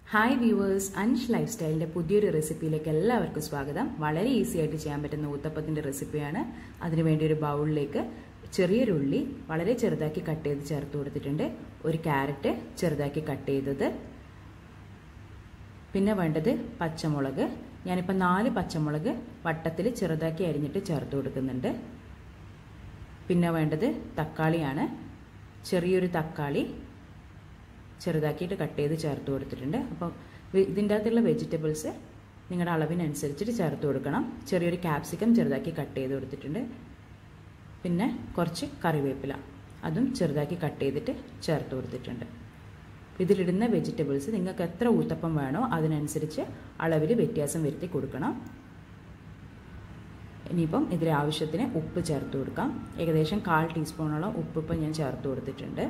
hi viewers Ansh life സ്റ്റൈലിന്റെ പുതിയൊരു റെസിപ്പിയിലേക്ക് എല്ലാവർക്കും സ്വാഗതം വളരെ ഈസി ആയിട്ട് ചെയ്യാൻ പറ്റുന്ന ഊത്തപ്പത്തിന്റെ റെസിപ്പിയാണ് അതിനുവേണ്ടി ഒരു ബൗളിലേക്ക് ചെറിയൊരു ഉള്ളി വളരെ ചെറുതാക്കി കട്ട് ചെയ്ത് ചേർത്ത് കൊടുത്തിട്ടുണ്ട് ഒരു ക്യാരറ്റ് ചെറുതാക്കി കട്ട് ചെയ്തത് പിന്നെ വേണ്ടത് പച്ചമുളക് ഞാനിപ്പോൾ നാല് പച്ചമുളക് വട്ടത്തിൽ ചെറുതാക്കി അരിഞ്ഞിട്ട് ചേർത്ത് കൊടുക്കുന്നുണ്ട് പിന്നെ വേണ്ടത് തക്കാളിയാണ് ചെറിയൊരു തക്കാളി ചെറുതാക്കിയിട്ട് കട്ട് ചെയ്ത് ചേർത്ത് കൊടുത്തിട്ടുണ്ട് അപ്പോൾ ഇതിൻ്റെ അകത്തുള്ള വെജിറ്റബിൾസ് നിങ്ങളുടെ അളവിനനുസരിച്ചിട്ട് ചേർത്ത് കൊടുക്കണം ചെറിയൊരു ക്യാപ്സിക്കം ചെറുതാക്കി കട്ട് ചെയ്ത് കൊടുത്തിട്ടുണ്ട് പിന്നെ കുറച്ച് കറിവേപ്പില അതും ചെറുതാക്കി കട്ട് ചെയ്തിട്ട് ചേർത്ത് കൊടുത്തിട്ടുണ്ട് ഇതിലിടുന്ന വെജിറ്റബിൾസ് നിങ്ങൾക്ക് എത്ര ഊത്തപ്പം വേണോ അതിനനുസരിച്ച് അളവിൽ വ്യത്യാസം വരുത്തി കൊടുക്കണം ഇനിയിപ്പം ഇതിൽ ആവശ്യത്തിന് ഉപ്പ് ചേർത്ത് കൊടുക്കാം ഏകദേശം കാൽ ടീസ്പൂണോളം ഉപ്പ് ഇപ്പം ഞാൻ ചേർത്ത് കൊടുത്തിട്ടുണ്ട്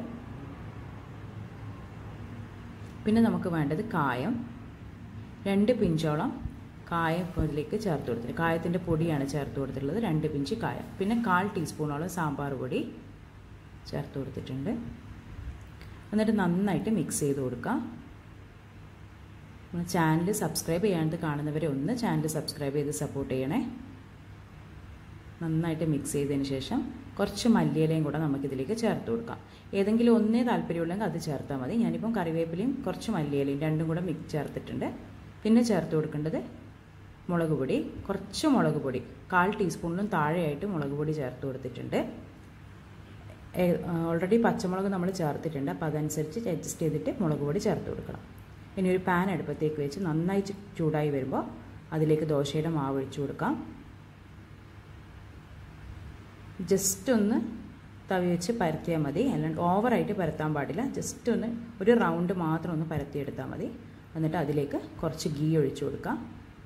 പിന്നെ നമുക്ക് വേണ്ടത് കായം രണ്ട് പിഞ്ചോളം കായം ഇതിലേക്ക് ചേർത്ത് കൊടുത്തിട്ടുണ്ട് കായത്തിൻ്റെ പൊടിയാണ് ചേർത്ത് കൊടുത്തിട്ടുള്ളത് രണ്ട് പിഞ്ച് കായം പിന്നെ കാൽ ടീസ്പൂണോളം സാമ്പാർ പൊടി ചേർത്ത് കൊടുത്തിട്ടുണ്ട് എന്നിട്ട് നന്നായിട്ട് മിക്സ് ചെയ്ത് കൊടുക്കാം ചാനൽ സബ്സ്ക്രൈബ് ചെയ്യാണ്ട് കാണുന്നവരെ ഒന്ന് ചാനൽ സബ്സ്ക്രൈബ് ചെയ്ത് സപ്പോർട്ട് ചെയ്യണേ നന്നായിട്ട് മിക്സ് ചെയ്തതിന് ശേഷം കുറച്ച് മല്ലിയിലയും കൂടെ നമുക്കിതിലേക്ക് ചേർത്ത് കൊടുക്കാം ഏതെങ്കിലും ഒന്നേ താല്പര്യമുള്ളെങ്കിൽ അത് ചേർത്താൽ മതി ഞാനിപ്പം കറിവേപ്പിലയും കുറച്ച് മല്ലിയിലയും രണ്ടും കൂടെ മിക്സ് ചേർത്തിട്ടുണ്ട് പിന്നെ ചേർത്ത് കൊടുക്കേണ്ടത് മുളക് പൊടി കുറച്ച് മുളക് പൊടി കാൽ ടീസ്പൂണിലും താഴെയായിട്ട് മുളക് പൊടി ചേർത്ത് കൊടുത്തിട്ടുണ്ട് ഓൾറെഡി പച്ചമുളക് നമ്മൾ ചേർത്തിട്ടുണ്ട് അപ്പോൾ അതനുസരിച്ച് അഡ്ജസ്റ്റ് ചെയ്തിട്ട് മുളക് പൊടി ചേർത്ത് കൊടുക്കണം ഇനി ഒരു പാൻ അടുപ്പത്തേക്ക് വെച്ച് നന്നായി ചൂടായി വരുമ്പോൾ അതിലേക്ക് ദോശയുടെ മാവ് ഒഴിച്ചു കൊടുക്കാം ജസ്റ്റ് ഒന്ന് തവി വെച്ച് പരത്തിയാൽ മതി അല്ലാണ്ട് ഓവറായിട്ട് പരത്താൻ പാടില്ല ജസ്റ്റ് ഒന്ന് ഒരു റൗണ്ട് മാത്രം ഒന്ന് പരത്തിയെടുത്താൽ മതി എന്നിട്ട് അതിലേക്ക് കുറച്ച് ഗീ ഒഴിച്ചു കൊടുക്കാം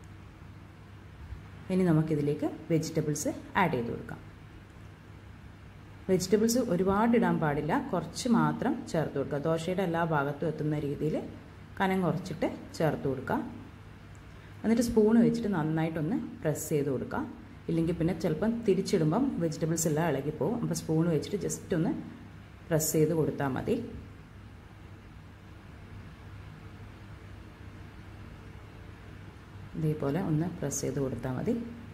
ഇനി നമുക്കിതിലേക്ക് വെജിറ്റബിൾസ് ആഡ് ചെയ്ത് കൊടുക്കാം വെജിറ്റബിൾസ് ഒരുപാട് ഇടാൻ പാടില്ല കുറച്ച് മാത്രം ചേർത്ത് കൊടുക്കുക ദോശയുടെ എല്ലാ ഭാഗത്തും എത്തുന്ന രീതിയിൽ കനം കുറച്ചിട്ട് ചേർത്ത് കൊടുക്കുക എന്നിട്ട് സ്പൂൺ വെച്ചിട്ട് നന്നായിട്ടൊന്ന് പ്രസ് ചെയ്ത് കൊടുക്കുക ഇല്ലെങ്കിൽ പിന്നെ ചിലപ്പം തിരിച്ചിടുമ്പം വെജിറ്റബിൾസ് എല്ലാം ഇളകിപ്പോവും അപ്പോൾ സ്പൂൺ വെച്ചിട്ട് ജസ്റ്റ് ഒന്ന് പ്രസ് ചെയ്ത് കൊടുത്താൽ മതി ഇതേപോലെ ഒന്ന് പ്രസ് ചെയ്ത് കൊടുത്താൽ മതി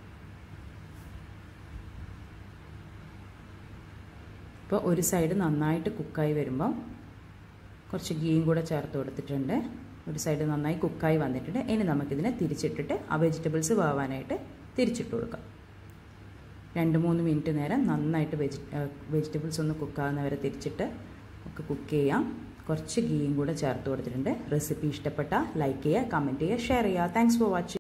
ഇപ്പോൾ ഒരു സൈഡ് നന്നായിട്ട് കുക്കായി വരുമ്പം കുറച്ച് ഗീയും കൂടെ ചേർത്ത് കൊടുത്തിട്ടുണ്ട് ഒരു സൈഡ് നന്നായി കുക്കായി വന്നിട്ടുണ്ട് ഇനി നമുക്കിതിനെ തിരിച്ചിട്ടിട്ട് ആ വെജിറ്റബിൾസ് വേവാനായിട്ട് തിരിച്ചിട്ട് കൊടുക്കാം രണ്ട് മൂന്ന് മിനിറ്റ് നേരം നന്നായിട്ട് വെജി വെജിറ്റബിൾസ് ഒന്ന് കുക്കാവുന്നവരെ തിരിച്ചിട്ട് ഒക്കെ കുക്ക് ചെയ്യാം കുറച്ച് ഗീയും കൂടെ ചേർത്ത് കൊടുത്തിട്ടുണ്ട് റെസിപ്പി ഇഷ്ടപ്പെട്ട ലൈക്ക് ചെയ്യുക കമൻറ്റ് ചെയ്യുക ഷെയർ ചെയ്യുക താങ്ക്സ് ഫോർ വാച്ചിങ്